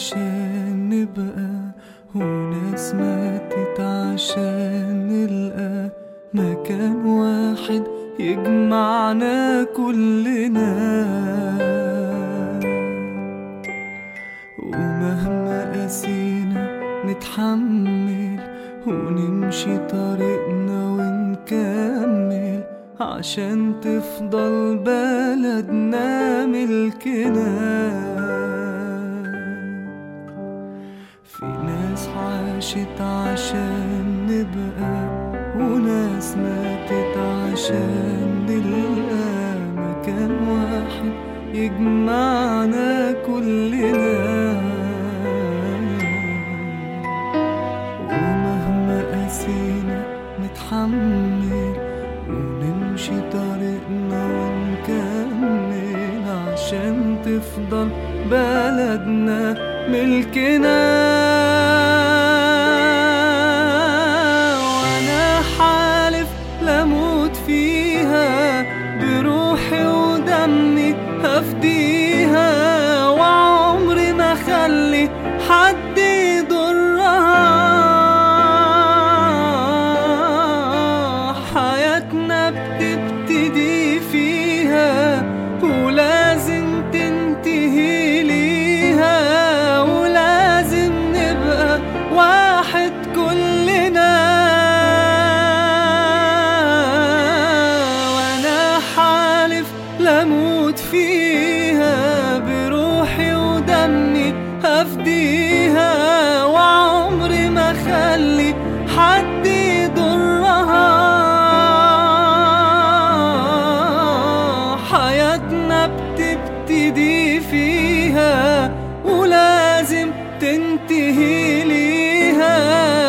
عشان نبقى وناس ماتت عشان نلقى مكان واحد يجمعنا كلنا ومهما قاسينا نتحمل ونمشي طريقنا ونكمل عشان تفضل بلدنا ملكنا في ناس عاشت عشان نبقى وناس ماتت عشان نلقى مكان واحد يجمعنا كلنا ومهما قاسينا نتحمل ونمشي طريقنا ونكمل عشان تفضل بلدنا ملكنا وانا حالف لموت فيها بروحي ودمي هفديها وعمري ما خلي حد يضرها حياتنا بتبتدي فيها ولازم تنتهي ليها ولازم نبقى واحد كلنا وانا حالف لموت فيها بروحي ودمي هفديها وعمري ما خلي حد يضرها حياتنا بتبتدي فيها ولازم تنتهي ليها